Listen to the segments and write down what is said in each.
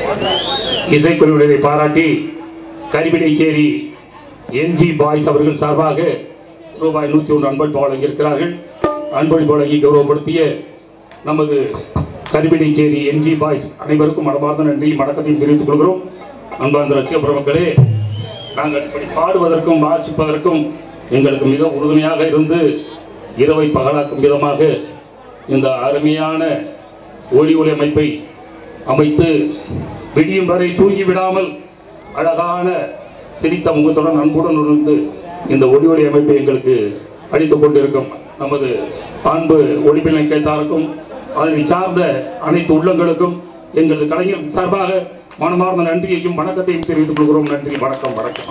இசைக்குழுவினரை பாராட்டி கரிவினைச்சேரி NG boys அவர்கள் சார்பாக ரூபாய் நூற்றி ஒன்று அன்பளிப்பு வழங்கியிருக்கிறார்கள் அன்பளிப்பு வழங்கி கௌரவப்படுத்திய நமது கரிவினைச்சேரி என்ஜி பாய்ஸ் அனைவருக்கும் மனமார்ந்த நன்றி வணக்கத்தையும் தெரிவித்துக் கொள்கிறோம் அன்பார்ந்த ரசிக பெருமக்களே நாங்கள் இப்படி பாடுவதற்கும் வாசிப்பதற்கும் எங்களுக்கு மிக உறுதுணையாக இருந்து இரவை பகலாக்கும் விதமாக இந்த அருமையான ஒளி ஒளி அமைப்பை அமைத்து விடியும் வரை தூங்கி விடாமல் அழகான சிரித்த முகத்துடன் அன்புடன் இருந்து இந்த ஒளி ஒளி அமைப்பை எங்களுக்கு அளித்துக் கொண்டிருக்கும் நமது அன்பு ஒளிபிலை கைத்தாருக்கும் அதனை சார்ந்த அனைத்து உள்ளங்களுக்கும் எங்களது கலைஞர் சார்பாக மனமார்ந்த நன்றியையும் வணக்கத்தையும் தெரிவித்துக் கொள்கிறோம் நன்றி வணக்கம் வணக்கம்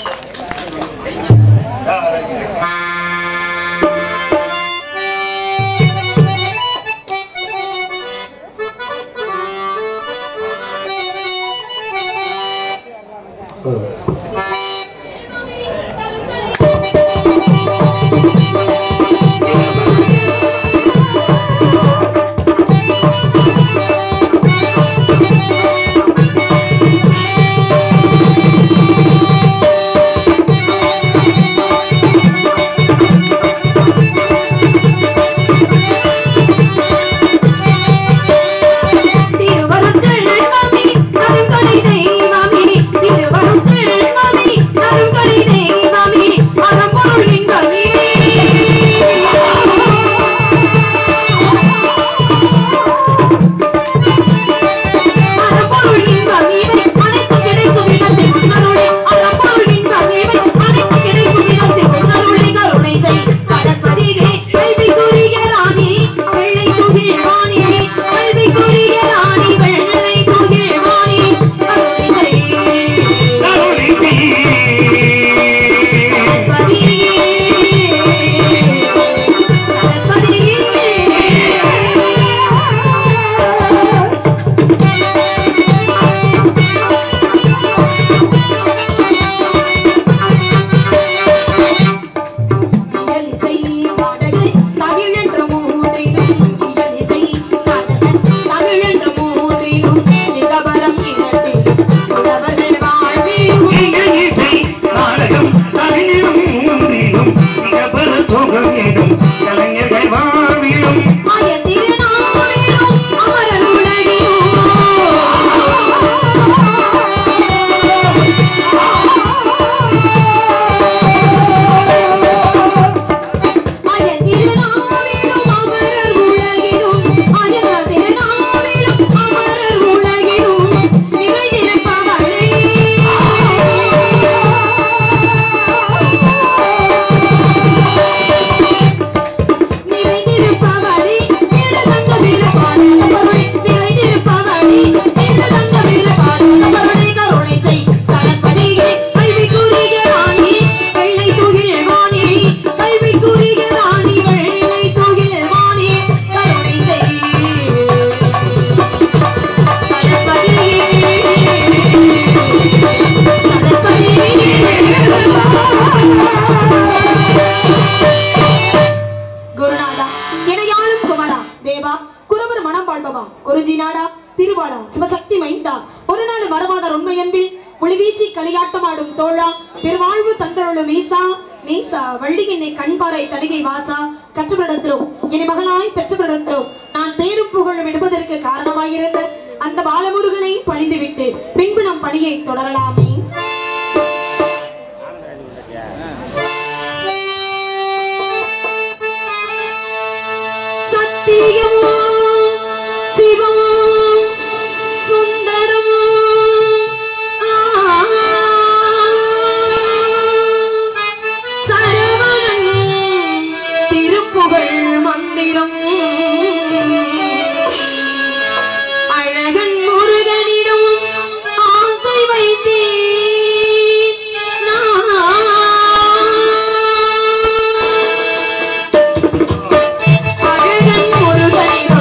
திருவரும் செல்வமே கருங்கடை தெய்வமே திருவரும் செல்வமே கருங்கடை தெய்வமே அறம்பொருள் இன்பமே அறம்பொருள் இன்பமே அனைத்து கிடைக்கும் இடத்தில் உன்னருளே அறம்பொருள் இன்பமே அனைத்து கிடைக்கும் இடத்தில் உன்னருளே கருணை செய் கடற்பதிலே கல்விக்குரிய ராணி வெள்ளை துகில் வாணி கல்விக்குரிய ராணி வெள்ளை துகில் வாணி கருணை செய் கடற்பதிலே கடற்பதிலே இயலிசை பாடகை தமிழ் என்ற மூன்றிலும் இயலிசை பாடகன் தமிழ் என்ற மூன்றிலும் நிகபலம் இரண்டிலும் உழவர்கள் வாழ்விலும் நாடகம் தமிழிலும் மூன்றிலும் மிகப்பெரு தொகையிலும் கலைஞர்கள் வாழ்விலும் ஆய திருநாளிலும் அமரர் உலகிலும் ஆய திருநாளிலும் அமரர் உலகிலும் ஆய திருநாளிலும் அமரர் உலகிலும் நிகழ்ந்திருப்பவளே நிறைந்திருப்பவளே நிழலங்கவில பாடுபவளே நிறைந்திருப்பவளே நிழலங்கவில பாடுபவளே கருணை செய் கலப்படியே கல்விக்குரிய ராணி வெள்ளை துகில் வாணி கல்விக்குரிய ராணி வெள்ளை துகில் வாணி கருணை செய் குருநாதா இணையாளும் குமரா தேவா குருவர் மனம் வாழ்பவா குருஜி நாடா திருவாளா சிவசக்தி மைந்தா ஒரு நாள் வரவாதார் உண்மை அன்பில் ஒளி வீசி களியாட்டமாடும் தோழா பெருவாழ்வு தந்தருளும் ஈசா நீசா வள்ளி என்னை கண்பாறை தடிகை வாசா கற்றவரிடத்திலும் என் மகளாய் பெற்றவரிடத்திலும் நான் பேரும் புகழும் எடுப்பதற்கு காரணமாயிருந்த அந்த பாலமுருகனை பணிந்துவிட்டு பின்பு நம் பணியை தொடரலாமே சத்தியமோ சிவமோ சுந்தரமோ சரவணன் திருப்புகழ் மந்திரம் அழகன் முருகனிடம் ஆசை வைத்தேன் நான். அழகன் முருகனிடம்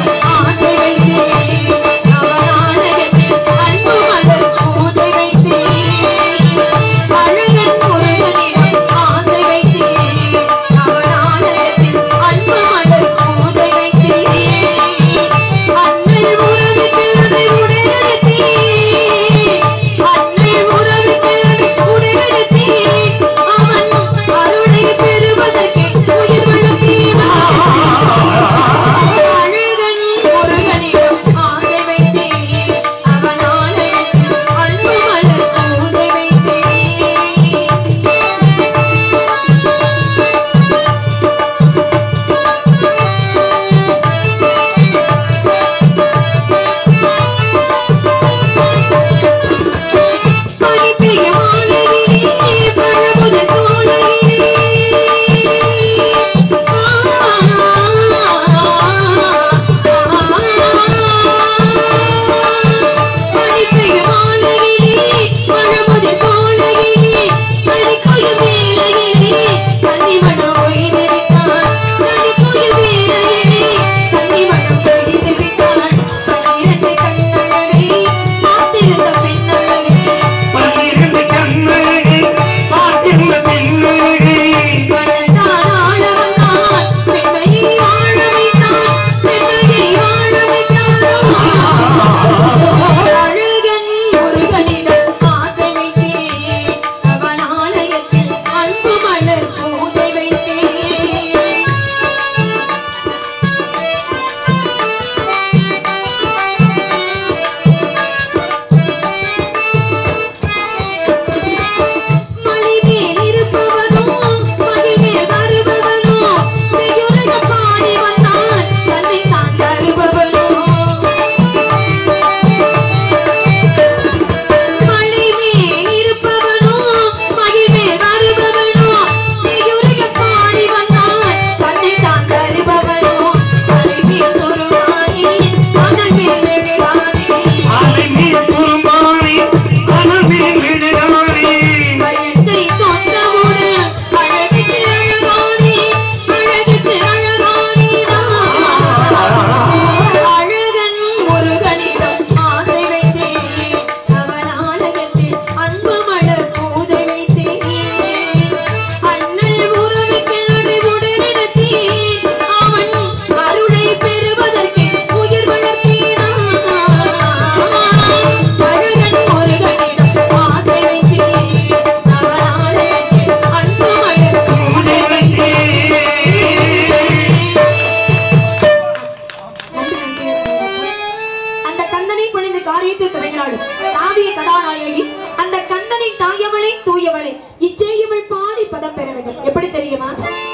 தெரியுமா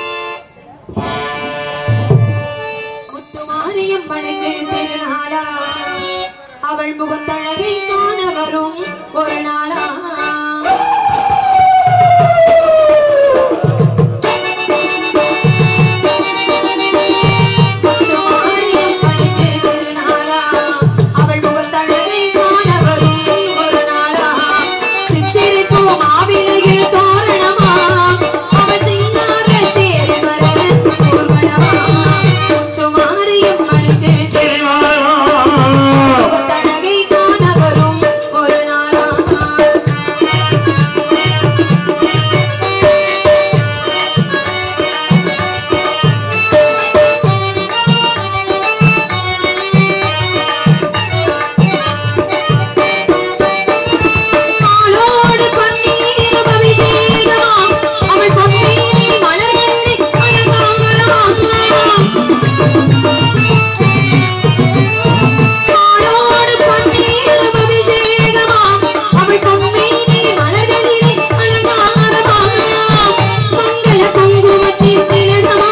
முத்துமாரியம்மனுக்கு திருநாளா அவள் முகத்தழகை காண வரும் ஒரு நாளா முத்துமாரியம்மனுக்கு திருநாளா அவள் முகத்தழகை காண வரும் ஒரு நாளா சித்திரை பூ மாவிலையில் தோரணமா அவள் சிங்கார தேர் வர ஊர்வலமா முத்துமாரியம்மனுக்கு முகத்தழகை காண வரும் ஒரு நாளா பாலோடு பன்னீர் அபிஷேகமா அவள் பொன்னீர் மலர்களில் அலங்காரமா பாலோடு பன்னீர் அபிஷேகமா அவள் பொன்னீர் மலர்களில் அலங்காரமா மங்கள குங்குமத்தின் திலகமா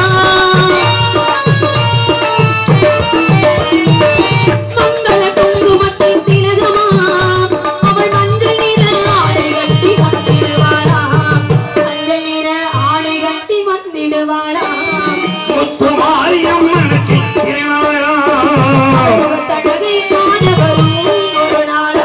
மங்கள குங்குமத்தின் திலகமா அவள் மஞ்சள் நிற ஆடை கட்டி வந்திடுவாளா மஞ்சள் நிற ஆடை கட்டி வந்திடுவாளா முத்துமாரியம்மனுக்கு திருநாளா முகத்தழகை காண வரும் ஒரு நாளா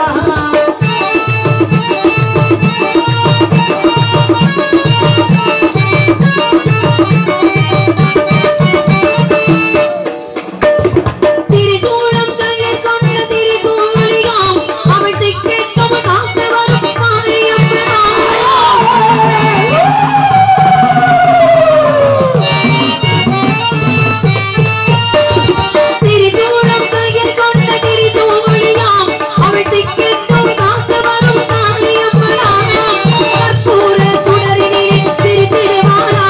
திரிசூலம் கையில் கொண்ட திரிசூலிகாம் அவள் திக்கெட்டும் காத்து வரும் மாரியம்மனா திரிசூலம் கையில் கொண்ட திரிசூலிகாம் அவள் திக்கெட்டும் காத்து வரும் மாரியம்மனா கற்பூர சுடரினிலே திரித்திடுவாளா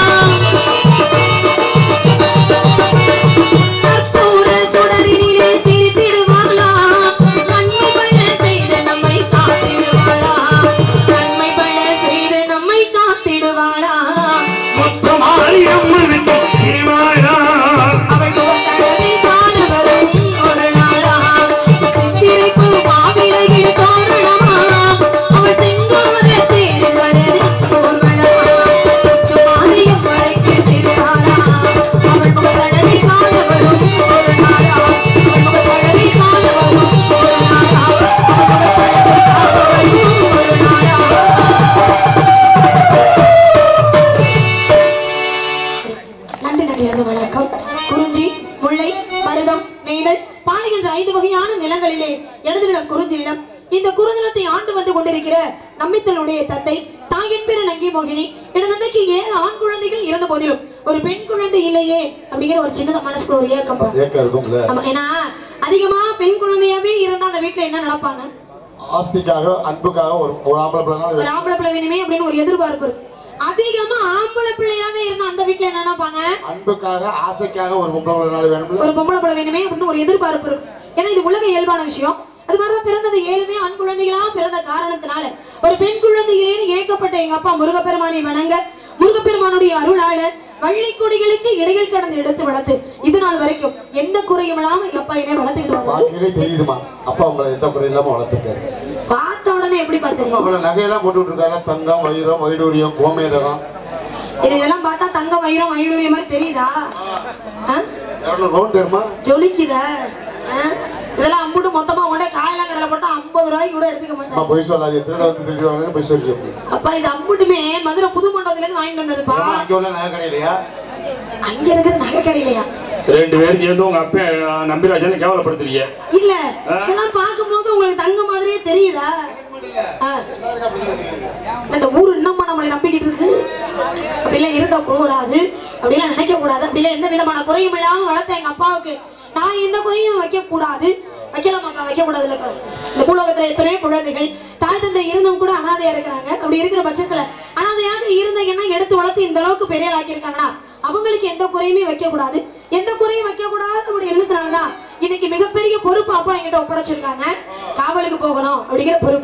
கற்பூர சுடரினிலே சிரித்திடுவாளா நன்மை பல செய்த நம்மை காத்திடுவாளா நன்மை பல செய்த நம்மை காத்திடுவாளா முத்துமாரியம்மனுக்கு திருநாளா அவள் முகத்தழகை காண வரும் ஒரு நாளா சித்திரைப்பூ மாவிலையில் தோரணமா அவள் செங்கார தேர் வர ஊர்வலமா மாரியம் மறைக்கு திருநாளா அவள் முகத்தழகை காண வரும் ஒரு நாளா அவள் முகத்தழகை காண வரும் ஒரு நாளா அவள் முகத்தழகை காண வரும் ஒரு நாளா நன்றி நன்றியான வணக்கம் குறிஞ்சி முல்லை மருதம் நெய்தல் பாலை என்ற ஐந்து வகையான நிலங்களிலே இடது நிலம் குறிஞ்சி நிலம் இந்த குறுநிலத்தை ஆண்டு வந்து கொண்டிருக்கிற நம்மித்தலுடைய தந்தை தாயின் பேரு நங்கி மோகினி எனது தந்தைக்கு ஏழு ஆண் குழந்தைகள் இருந்த போதிலும் ஒரு பெண் குழந்தை இல்லையே அப்படிங்கிற ஒரு சின்னத மனசுக்குள்ள ஒரு ஏக்கம் ஏக்கம் இருக்கும்ல ஆமா ஏன்னா அதிகமா பெண் குழந்தையாவே இருந்தா அந்த வீட்டுல என்ன நடப்பாங்க ஆஸ்திக்காக அன்புக்காக ஒரு ஒரு ஆம்பளை பிள்ளை தான் ஒரு ஆம்பளை பிள்ளை வேணுமே அப்படின்னு ஒரு எதிர்பார்ப்பு இருக்கு அதிகமா ஆம்பளை பிள்ளையாவே இருந்தா அந்த வீட்டுல என்ன நினைப்பாங்க அன்புக்காக ஆசைக்காக ஒரு பொம்பளை பிள்ளை நாள் வேணும்ல ஒரு பொம்பளை பிள்ளை வேணுமே அப்படின்னு ஒரு எதிர்பார்ப்பு இருக்கும் ஏன்னா இது உலக இயல்பான விஷயம் அது மாதிரிதான் பிறந்தது ஏழுமே ஆண் குழந்தைகளா பிறந்த காரணத்தினால ஒரு பெண் குழந்தைகளேன்னு ஏக்கப்பட்ட எங்க அப்பா முருகப்பெருமானை வணங்க முருகப்பெருமானுடைய அருளால வள்ளி கொடிகளுக்கு இடையில் கடந்து எடுத்து வளர்த்து இது நாள் வரைக்கும் எந்த குறையும் இல்லாம எங்க அப்பா என்னை வளர்த்துக்கிட்டு வந்தாரு வாழ்க்கையிலே தெரியுதுமா அப்பா உங்களை எந்த குறை இல்லாம வளர்த்துருக்காரு பார்த்த உடனே எப்படி பார்த்தீங்க அவ்வளவு நகையெல்லாம் போட்டு விட்டுருக்காங்க தங்கம் வைரம் வைடூரியம் கோமேதகம் இது இதெல்லாம் பார்த்தா தங்கம் வயிறம் வயிறுடைய மாதிரி தெரியுதா ஆ? இரநூறு பவுன் தெரியுமா ஜொலிக்குதா ஆ? இதெல்லாம் அம்புட்டு மொத்தமா உடனே காயெல்லாம் கடலை போட்டா ஐம்பது ரூபாய்க்கு கூட எடுத்துக்க மாட்டேன் அம்மா பொய் சொல்லாது திருட வந்து திருடுவாங்க பொய் சொல்லி அப்பா இது அம்புட்டுமே மதுரை புது மண்டபத்துல இருந்து வாங்கிட்டு வந்ததுப்பா அங்க உள்ள நகை கடையிலையா அங்க இருக்கிற நகை கடையிலையா ரெண்டு பேரும் சேர்ந்து உங்க அப்பா நம்பிராஜனை கேவலப்படுத்துறீங்க இல்ல இதெல்லாம் பார்க்கும்போது உங்களுக்கு தங்க மாதிரியே தெரியுதா ஆ. இந்த ஊர் இன்னும் நம்மளை நம்பிக்கிட்டு இருக்கு அப்படிலாம் இருக்க கூடாது அப்படிலாம் நினைக்க கூடாது அப்படிலாம் எந்த விதமான குறையும் இல்லாம வளர்த்த எங்க அப்பாவுக்கு நான் எந்த குறையும் வைக்க கூடாது வைக்கலாமாக்கா வைக்க கூடாது இல்லக்கா இந்த பூலோகத்துல எத்தனையோ குழந்தைகள் தாய் தந்தை இருந்தும் கூட அனாதையா இருக்கிறாங்க அப்படி இருக்கிற பட்சத்துல அனாதையாக இருந்த என்ன எடுத்து வளர்த்து இந்த அளவுக்கு பெரிய ஆக்கியிருக்காங்கன்னா அவங்களுக்கு எந்த குறையுமே வைக்க கூடாது எந்த குறையும் வைக்க கூடாது அப்படி எண்ணத்தினாலதான் இன்னைக்கு மிகப்பெரிய பொறுப்பு அப்பா என்கிட்ட ஒப்படைச்சிருக்காங்க காவலுக்கு போகணும் அப்படிங்கிற பொறுப்பு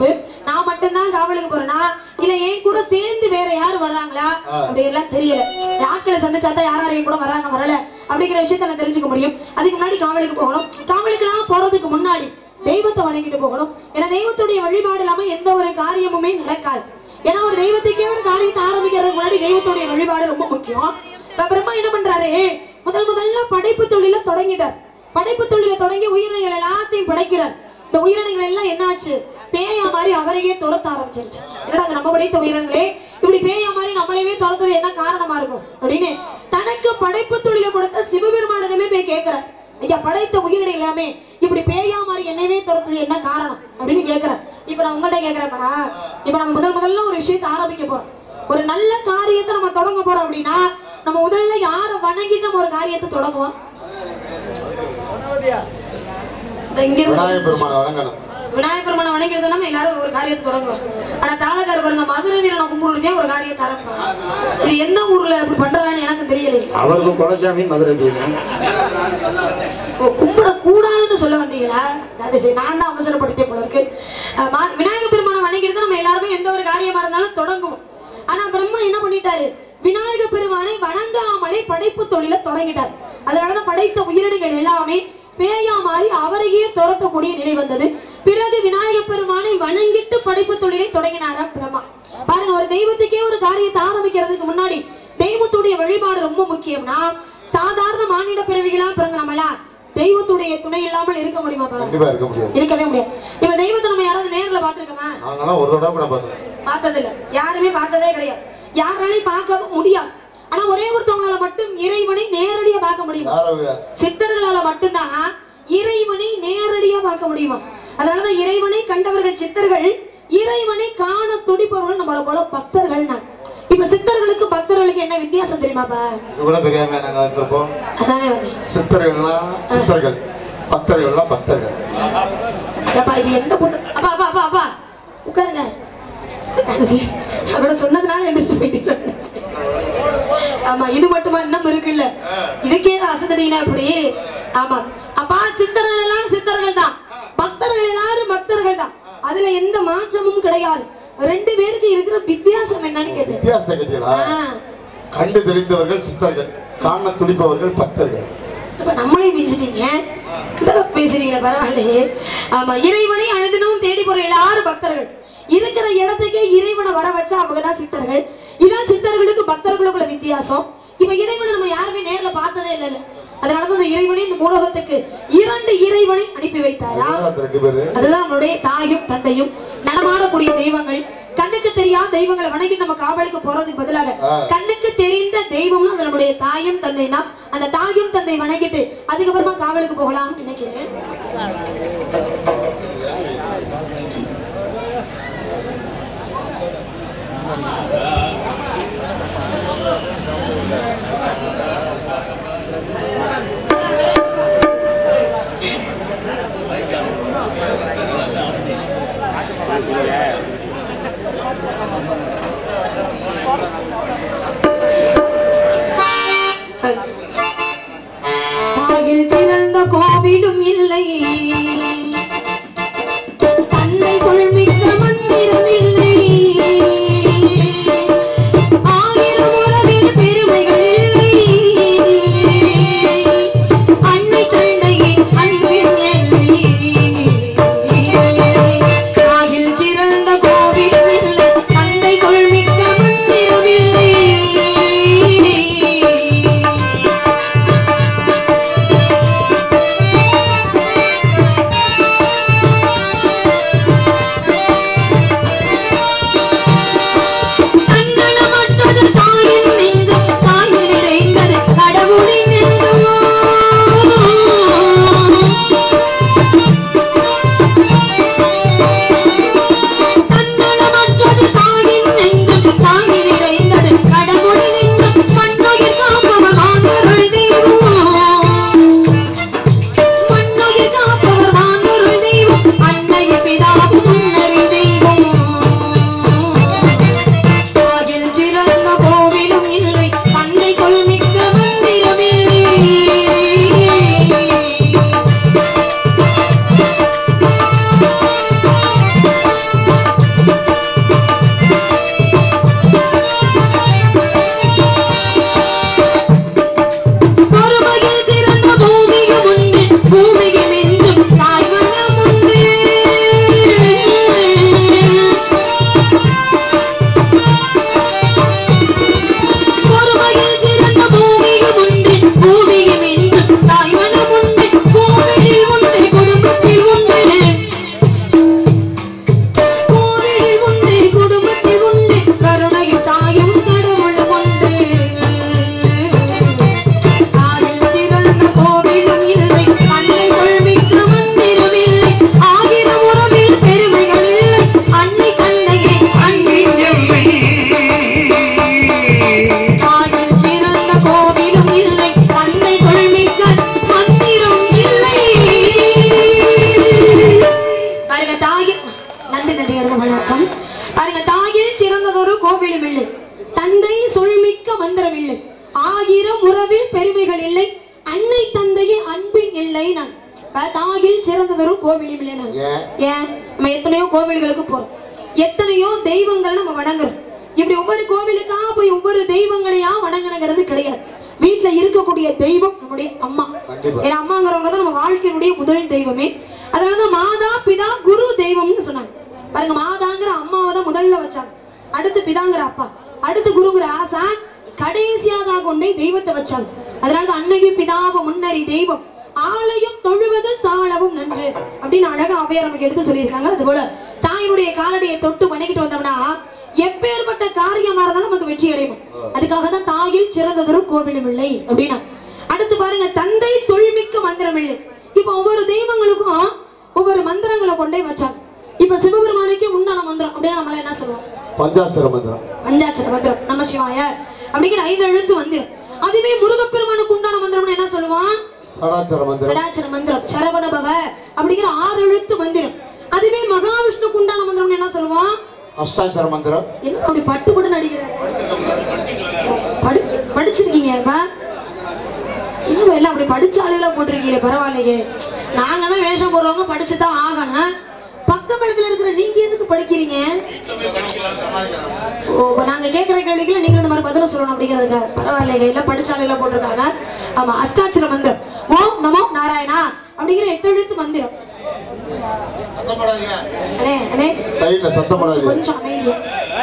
நான் மட்டும்தான் காவலுக்கு போறேனா இல்ல என் கூட சேர்ந்து வேற யாரும் வர்றாங்களா அப்படி எல்லாம் தெரியல ஆட்களை சந்திச்சா தான் யார் யாரையும் கூட வராங்க வரல அப்படிங்கிற விஷயத்த நான் தெரிஞ்சுக்க முடியும் அதுக்கு முன்னாடி காவலுக்கு போகணும் காவலுக்கு எல்லாம் போறதுக்கு முன்னாடி தெய்வத்தை வணங்கிட்டு போகணும் ஏன்னா தெய்வத்துடைய வழிபாடு இல்லாம எந்த ஒரு காரியமுமே நடக்காது ஏன்னா ஒரு தெய்வத்துக்கே ஒரு காரியத்தை ஆரம்பிக்கிறதுக்கு முன்னாடி தெய்வத்துடைய வழிபாடு ரொம்ப முக்கியம் இப்ப பிரம்மா என்ன பண்றாரு முதல் முதல்ல படைப்பு தொழில தொடங்கிட்டார் படைப்பு தொழில தொடங்கி உயிரினங்கள் எல்லாத்தையும் படைக்கிறார் இந்த உயிரினங்கள் எல்லாம் என்னாச்சு பேயா மாதிரி அவரையே துரத்த ஆரம்பிச்சிருச்சு என்னடா அது நம்ம படைத்த உயிரினங்களே இப்படி பேயா மாதிரி நம்மளையே துரத்தது என்ன காரணமா இருக்கும் அப்படின்னு தனக்கு படைப்பு தொழில கொடுத்த சிவபெருமானிடமே போய் கேட்கிறார் ஐயா படைத்த உயிரினங்கள் எல்லாமே இப்படி பேயா மாதிரி என்னவே துரத்தது என்ன காரணம் அப்படின்னு கேட்கிறேன் இப்ப நான் உங்கள்ட்ட கேட்கிறேன்ப்பா இப்ப நம்ம முதல் முதல்ல ஒரு விஷயத்தை ஆரம்பிக்க போறோம் ஒரு நல்ல காரியத்தை நம்ம தொடங்க போறோம் அப்படின்னா நம்ம முதல்ல யார வணங்கிட்டு நம்ம ஒரு காரியத்தை தொடங்குவோம் இந்த இங்க இருந்து- விநாயகர் பெருமானை வணங்கணும் விநாயகர் பெருமானை வணங்கிட்டு நம்ம எல்லாரும் ஒரு காரியத்தை தொடங்குவோம் ஆனா தாளக்கார பாருங்க மதுரை வீரனை கும்பிடுறதே ஒரு காரியத்தை ஆரம்பிப்பாங்க இது எந்த ஊர்ல இப்படி பண்றாங்கன்னு எனக்கு தெரியல அவருக்கு குலசாமி மதுரை வீரன் ஓ, கும்பிடக்கூடாதுன்னு சொல்ல வந்தீங்களா அது சரி நான் தான் அவசரப்பட்டுட்டேன் போல இருக்கு அஹ் மா- விநாயகர் பெருமானை வணங்கிட்டு தான் நம்ம எல்லாருமே எந்த ஒரு காரியமா இருந்தாலும் தொடங்குவோம் ஆனா பிரம்மா என்ன பண்ணிட்டாரு விநாயகர் பெருமானை வணங்காமலே படைப்பு தொழில தொடங்கிட்டார் அதனாலதான் படைத்த உயிரினங்கள் எல்லாமே பேயா மாறி அவரையே துரத்தக்கூடிய நிலை வந்தது பிறகு விநாயகர் பெருமானை வணங்கிட்டு படைப்பு தொழிலை தொடங்கினாரா பிரம்மா பாருங்க ஒரு தெய்வத்துக்கே ஒரு காரியத்தை ஆரம்பிக்கிறதுக்கு முன்னாடி தெய்வத்துடைய வழிபாடு ரொம்ப முக்கியம்னா சாதாரண மானிட பிறவிகளா பிறங்க நம்மளாம் தெய்வத்துடைய துணை இல்லாமல் இருக்க முடியுமா பாருங்க கண்டிப்பா இருக்க முடியாது இருக்கவே முடியாது இப்ப தெய்வத்தை நம்ம யாராவது நேர்ல பாத்துருக்கோமா நாங்கெல்லாம் ஒரு தடவை கூட பார்த்தோம் பார்த்தது இல்ல யாருமே பார்த்ததே கிடையாது யாராலையும் பார்க்கவும் முடியாது ஆனா ஒரே ஒருத்தவங்களால மட்டும் இறைவனை நேரடியா பார்க்க முடியும் யாரும் சித்தர்களால மட்டும்தான் இறைவனை நேரடியா பார்க்க முடியுமா அதனாலதான் இறைவனை கண்டவர்கள் சித்தர்கள் இறைவனை காண துடிப்பவர்கள் நம்மள போல பக்தர்கள் இப்ப சித்தர்களுக்கு பக்தர்களுக்கு என்ன வித்தியாசம் தெரியுமாப்பா இது கூட தெரியாம நாங்க வந்திருப்போம் அதானே வந்து சித்தர்கள்லாம் சித்தர்கள் பக்தர்கள்லாம் பக்தர்கள் அப்பா இது எந்த புத்த அப்பா அப்பா அப்பா அப்பா உட்காருங்க அவரோட சொன்னதுனால எந்திரிச்சு போயிட்டீங்க ஆமா இது மட்டுமா இன்னும் இருக்குல்ல இதுக்கே அசந்தீங்கன்னா அப்படி ஆமா அப்பா சித்தர்கள் எல்லாம் சித்தர்கள் தான் பக்தர்கள் எல்லாரும் பக்தர்கள் தான் அதுல எந்த மாற்றமும் கிடையாது ரெண்டு பேருக்கு இருக்கிற வித்தியாசம் என்னன்னு கேட்டேன் வித்தியாசம் கேட்டீங்களா ஆ, கண்டு தெரிந்தவர்கள் சித்தர்கள் காண துடிப்பவர்கள் பக்தர்கள் இப்ப நம்மளே பேசிட்டீங்க இதெல்லாம் பேசுறீங்க பரவாயில்லையே ஆமா இறைவனை அழுதினும் தேடி போற எல்லாரும் பக்தர்கள் இருக்கிற இடத்துக்கே இறைவனை வர வச்சா அவங்கதான் சித்தர்கள் இதான் சித்தர்களுக்கு பக்தர்களுக்குள்ள வித்தியாசம் இப்ப இறைவனை நம்ம யாருமே நேர்ல பார்த்ததே இல்லைல்ல அதனாலதான் அந்த இறைவனை இந்த மூலகத்துக்கு இரண்டு இறைவனை அனுப்பி வைத்தாரா யார் அந்த ரெண்டு பேரு அதுதான் நம்மளுடைய தாயும் தந்தையும் நடமாடக்கூடிய தெய்வங்கள் கண்ணுக்கு தெரியாத தெய்வங்களை வணங்கி நம்ம காவலுக்கு போறதுக்கு பதிலாக கண்ணுக்கு தெரிந்த தெய்வம்னு அது நம்முடைய தாயும் தந்தை தான் அந்த தாயும் தந்தை வணங்கிட்டு அதுக்கப்புறமா காவலுக்கு போகலாம்னு நினைக்கிறேன் தாயில் சிறந்த கோவிலும் இல்லை தந்தை சொல்மிக்க மந்திரம் இல்லை ஆயிரம் உறவில் பெருமைகள் இல்லை அன்னை தந்தையே அன்பின் எல்லை தாயில் சிறந்த கோவிலும் இல்லை தந்தை சொல்மிக்க மந்திரம் இல்லை இல்லை நான் தாகில் சிறந்ததொரு கோவிலும் இல்லை நான் ஏன் ஏன் நம்ம எத்தனையோ கோவில்களுக்கு போறோம் எத்தனையோ தெய்வங்கள் நம்ம வணங்குறோம் இப்படி ஒவ்வொரு கோவிலுக்கா போய் ஒவ்வொரு தெய்வங்களையா வணங்கணுங்கிறது கிடையாது வீட்டுல இருக்கக்கூடிய தெய்வம் நம்முடைய அம்மா கண்டிப்பா. ஏன்னா அம்மாங்கிறவங்க தான் நம்ம வாழ்க்கையினுடைய முதல் தெய்வமே அதனாலதான் மாதா பிதா குரு தெய்வம்னு சொன்னாங்க பாருங்க மாதாங்கிற அம்மாவை தான் முதல்ல வச்சாங்க அடுத்து பிதாங்கிற அப்பா அடுத்து குருங்கிற ஆசான் கடைசியாதாக கொண்டே தெய்வத்தை வச்சாங்க அதனால அன்னையும் பிதாவை முன்னறி தெய்வம் ஆலயம் தொழுவது சாலவும் நன்று அப்படின்னு அழகா அவையார் நமக்கு எடுத்து சொல்லியிருக்காங்க அதுபோல தாயினுடைய காலடியை தொட்டு வணங்கிட்டு வந்தோம்னா எப்பேற்பட்ட காரியமா இருந்தாலும் நமக்கு வெற்றி அடையும் அதுக்காக தான் தாயில் சிறந்ததொரு கோவிலும் இல்லை அப்படின்னா அடுத்து பாருங்க தந்தை சொல்மிக்க மந்திரம் இல்லை இப்ப ஒவ்வொரு தெய்வங்களுக்கும் ஒவ்வொரு மந்திரங்களை கொண்டே வச்சாங்க இப்ப சிவபெருமானுக்கு உண்டான மந்திரம் அப்படின்னா நம்மள என்ன சொல்லுவோம் பஞ்சாசர மந்திரம் பஞ்சாட்சர மந்திரம் நம சிவாய அப்படிங்கிற ஐந்து எழுத்து மந்திரம் அதுவே முருகப்பெருமானுக்கு உண்டான மந்திரம்னு என்ன சொல்லுவான் சடாச்சர மந்திரம் சடாச்சர மந்திரம் சரவண பவ அப்படிங்கிற ஆறு எழுத்து மந்திரம் அதுவே மகாவிஷ்ணுக்கு உண்டான மந்திரம்னு என்ன சொல்லுவான் அஷ்டாட்சர மந்திரம் என்ன அப்படி பட்டு பட்டு நடிக்கிற படிச்சு படிச்சிருக்கீங்க இப்ப இன்னும் எல்லாம் அப்படி படிச்ச ஆளுகளா போட்டிருக்கீங்க பரவாயில்லையே நாங்கெல்லாம் வேஷம் போடுறவங்க படிச்சு தான் ஆகணும் பக்கம் இடத்துல இருக்கிற நீங்க எதுக்கு படிக்கிறீங்க ஓ இப்ப நாங்க கேட்கிற கேள்விக்கு நீங்க இந்த மாதிரி பதில சொல்லணும் அப்படிங்கிறதுக்கு பரவாயில்லைங்க எல்லாம் படிச்ச ஆளுகளா போட்டிருக்காங்க ஆமா அஷ்டாட்சர மந்திரம் ஓம் நமோ நாராயணா அப்படிங்கிற எட்டு எழுத்து மந்திரம் அண்ணே அண்ணே சைட்ல சத்தம் போடாது கொஞ்சம் அமைதியா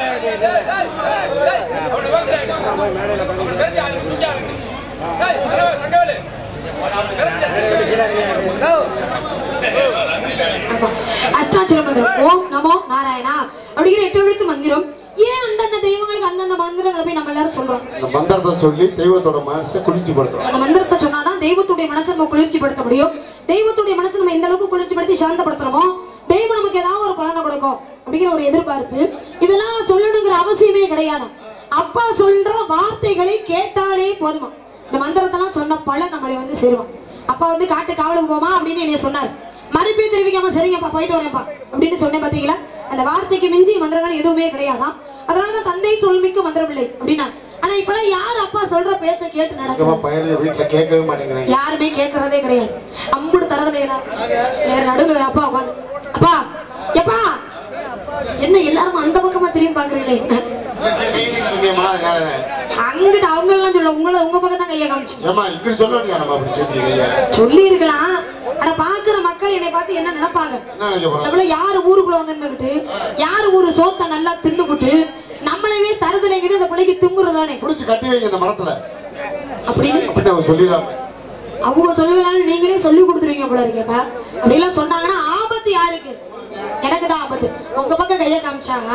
ஆமா. அஷ்டாட்சர மந்திரம் ஓம் நமோ நாராயணா அப்படிங்கிற எட்டு எழுத்து மந்திரம் ஏன் அந்தந்த தெய்வங்களுக்கு அந்தந்த மந்திரங்களை போய் நம்ம எல்லாரும் சொல்றோம் இந்த மந்திரத்தை சொல்லி தெய்வத்தோட மனசை குளிச்சு படுத்துறோம் அந்த மந்திரத்தை சொன்னாதான் தெய்வத்துடைய மனசை நம்ம குளிர்ச்சிப்படுத்த முடியும் தெய்வத்துடைய மனசை நம்ம எந்த அளவுக்கு குளிர்ச்சிப்படுத்தி சாந்தப்படுத்துறோமோ தெய்வம் நமக்கு ஏதாவது ஒரு பலனை கொடுக்கும் அப்படிங்கிற ஒரு எதிர்பார்ப்பு இதெல்லாம் சொல்லணுங்கிற அவசியமே கிடையாது அப்பா சொல்ற வார்த்தைகளை கேட்டாலே போதுமா இந்த மந்திரத்தெல்லாம் சொன்ன பலன் நம்மளை வந்து சேருவோம் அப்பா வந்து காட்டு காவலுக்கு போமா அப்படின்னு என்னைய சொன்னார் மறுப்பே தெரிவிக்காம சரிங்கப்பா போயிட்டு வரேன்ப்பா அப்படின்னு சொன்னேன் பாத்தீங்களா அந்த வார்த்தைக்கு மிஞ்சி மந்திரங்கள் எதுவுமே கிடையாதாம் அதனாலதான் தந்தை சொல்மிக்க மந்திரம் இல்லை அப்படின்னா ஆனா இப்பெல்லாம் யார் அப்பா சொல்ற பேச்சை கேட்டு எங்கம்மா நடக்கும் பையனை வீட்டுல கேட்கவே மாட்டேங்கிறாங்க யாருமே கேட்கறதே கிடையாது அம்புடு தரதுல வேற நடுவுல ஒரு அப்பா உட்காந்து அப்பா எப்பா என்ன எல்லாரும் அந்த பக்கமா திரும்பி பாக்குறீங்களே சொன்னியம்மா அங்கிட்ட அவங்க எல்லாம் சொல்ல உங்களை உங்க பக்கம் தான் கையை காமிச்சு ஏமா இப்படி சொல்ல வேண்டியா நம்ம அப்படி சொன்னீங்க சொல்லி இருக்கலாம் ஆனா பாக்குற மக்கள் என்னை பார்த்து என்ன நினைப்பாங்க என்ன நினைக்க போறாங்க நம்மள யாரு ஊருக்குள்ள வந்துட்டு யாரு ஊரு சோத்த நல்லா தின்னுபுட்டு நம்மளவே தருதலைங்கிறது இந்த பிள்ளைக்கு திங்குறதானே புடிச்சு கட்டி வைங்க இந்த மரத்துல அப்படின்னு அப்படின்னு அவங்க சொல்லிடுறாங்க அவங்க சொல்லலாம் நீங்களே சொல்லி கொடுத்துருவீங்க போல இருக்கேப்பா அப்படிலாம் சொன்னாங்கன்னா ஆபத்து யாருக்கு எனக்கு தான் ஆபத்து உங்க பக்கம் கையை காமிச்சாங்க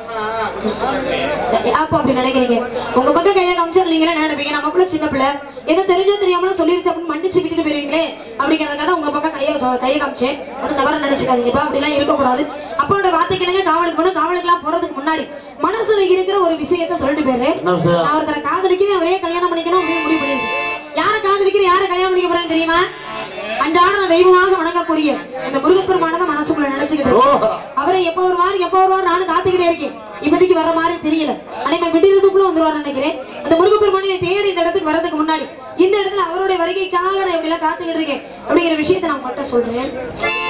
அப்ப அப்படி நினைக்கிறீங்க உங்க பக்கம் கையை காமிச்சா நீங்களே என்ன நினைப்பீங்க நமக்குள்ள சின்ன பிள்ளை ஏதோ தெரிஞ்சோ தெரியாமலும் சொல்லிருச்சு அப்படின்னு மன்னிச்சு விட்டுட்டு போயிருவீங்களே அப்படிங்கிறதுக்காக உங்க பக்கம் கையை சொ- கையை காமிச்சேன் ஒன்றும் தவற நினைச்சுக்காதீங்கப்பா அப்படிலாம் இருக்கக்கூடாது அப்போட வார்த்தைக்கு என்னங்க காவலுக்கு போனா காவலுக்குலாம் போறதுக்கு முன்னாடி மனசுல இருக்கிற ஒரு விஷயத்த சொல்லிட்டு போயிரு என்ன விஷயம் நான் ஒருத்தரை காதலிக்கிறேன் அவரே கல்யாணம் பண்ணிக்கணும் அப்படின்னு முடிவு பண்ணிருக்கேன் யாரை காதலிக்கிறேன் யாரை கல்யாணம் பண்ணிக்க போறேன்னு தெரியுமா அன்றாட நான் தெய்வமாக வணங்கக்கூடிய இந்த முருகப்பெருமான தான் மனசுக்குள்ள நினைச்சுக்கிட்டு இருக்கேன். ஓஹோ. அவரை எப்ப வருவார் எப்ப வருவார் நானும் காத்துக்கிட்டே இருக்கேன் இப்போதைக்கு வர மாதிரி தெரியல அனைமை விடுறதுக்குள்ள வந்துருவார் நினைக்கிறேன் அந்த முருகப்பெருமானை தேடி இந்த இடத்துக்கு வர்றதுக்கு முன்னாடி இந்த இடத்துல அவருடைய வருகைக்காக நான் இப்படி எல்லாம் காத்துக்கிட்டு இருக்கேன் அப்படிங்கிற விஷயத்தை நான் மட்டும் சொல்றேன்